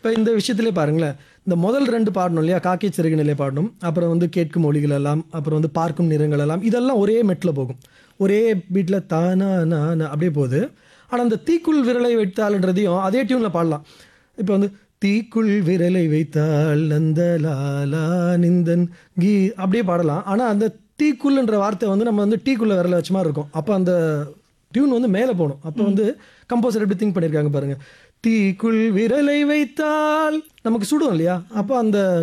இப்போ இந்த விஷயத்திலே பாருங்களேன் இந்த முதல் ரெண்டு பாடணும் இல்லையா காக்கை சிறகு நிலை பாடணும் அப்புறம் வந்து கேட்கும் மொழிகள் எல்லாம் அப்புறம் வந்து பார்க்கும் நிறங்கள் எல்லாம் இதெல்லாம் ஒரே மெட்டில் போகும் ஒரே பீட்டில் தானா நா நா அப்படியே போகுது ஆனால் அந்த தீக்குள் விரலை வைத்தால்ன்றதையும் அதே டியூனில் பாடலாம் இப்போ வந்து தீக்குள் விரலை வைத்தால் நந்த லாலா நிந்தன் கீ அப்படியே பாடலாம் ஆனால் அந்த தீக்குள்ன்ற வார்த்தை வந்து நம்ம வந்து டீக்குள்ள விரலை வச்ச மாதிரி இருக்கும் அப்போ அந்த டியூன் வந்து மேலே போகணும் அப்போ வந்து கம்போசர் எப்படி திங்க் பண்ணியிருக்காங்க பாருங்க தீக்குள் விரலை வைத்தால் நமக்கு சுடும் இல்லையா அப்போ அந்த